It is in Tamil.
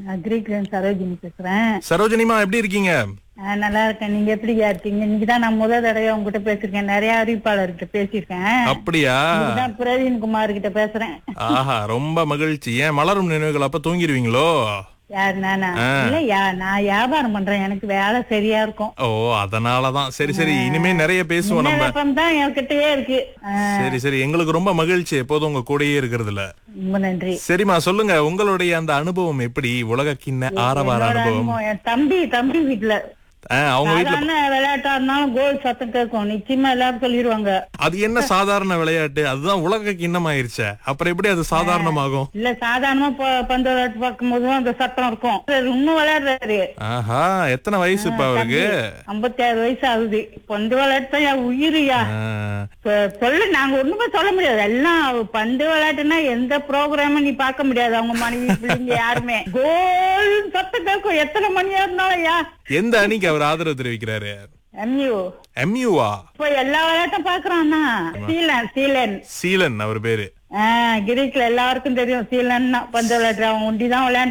நான் கிரீக்ல சரோஜினி பேசுறேன் சரோஜனிமா எப்படி இருக்கீங்க ஆ, நல்லா இருக்கேன் நீங்க எப்படியா இருக்கீங்க இன்னைக்கு தான் நான் முதல் தடவை உங்ககிட்ட பேசிருக்கேன் நிறைய அறிவிப்பாளர்கிட்ட பேசியிருக்கேன் அப்படியா இன்னைக்கு தான் பிரவீன் குமார் கிட்ட பேசுறேன் ஆஹா ரொம்ப மகிழ்ச்சி ஏன் மலரும் நினைவுகள் அப்ப தூங்கிடுவீங்களோ யார் நானா இல்லையா நான் வியாபாரம் பண்றேன் எனக்கு வேலை சரியா இருக்கும் ஓ அதனாலதான் சரி சரி இனிமே நிறைய பேசுவோம் நம்ம விண்ணப்பம் தான் என்கிட்டயே இருக்கு ஆ, சரி சரி எங்களுக்கு ரொம்ப மகிழ்ச்சி எப்போதும் உங்க கூடயே இருக்கிறதுல ரொம்ப நன்றி சரிம்மா சொல்லுங்க உங்களுடைய அந்த அனுபவம் எப்படி உலக கிண்ண ஆரவார என்னோட அனுபவம் அனுபவம், என் தம்பி தம்பி வீட்டுல ஆ, அவங்க வீட்டுல சாதாரண விளையாட்டா இருந்தாலும் கோல் சத்தம் கேட்கும் நிச்சயமா எல்லாரும் சொல்லிடுவாங்க அது என்ன சாதாரண விளையாட்டு அதுதான் உலக கிண்ணம் ஆயிருச்சே அப்புறம் எப்படி அது சாதாரணமாகும் இல்ல சாதாரணமா ப- பந்து விளையாட்டு பார்க்கும் போதும் அந்த சத்தம் இருக்கும் சரி, இன்னும் விளையாடுறாரு ஆஹா எத்தனை வயசு இப்ப அவருக்கு ஐம்பத்தி ஆறு வயசு ஆகுது பந்து விளையாட்டு தான் என் உயிருயா ஆ, சொ- சொல்லு நாங்க ஒண்ணுமே சொல்ல முடியாது எல்லாம் பந்து விளையாட்டுனா எந்த ப்ரோக்ராமும் நீ பார்க்க முடியாது அவங்க மனைவி பிள்ளைங்க யாருமே கோல் சத்தம் கேட்கும் எத்தனை மணியா இருந்தாலும் யா எந்த அணிக்கு அவர் ஆதரவு தெரிவிக்கிறாரு எம்யூ எம்யூவா இப்போ எல்லா விளையாட்டும் பாக்குறான்னா சீலன் சீலன் சீலன் அவர் பேரு ஆஹ் கிரீக்ல எல்லாருக்கும் தெரியும் சீலன்னா பந்து விளையாட்டு அவன் ஒண்டிதான் விளையாண்டு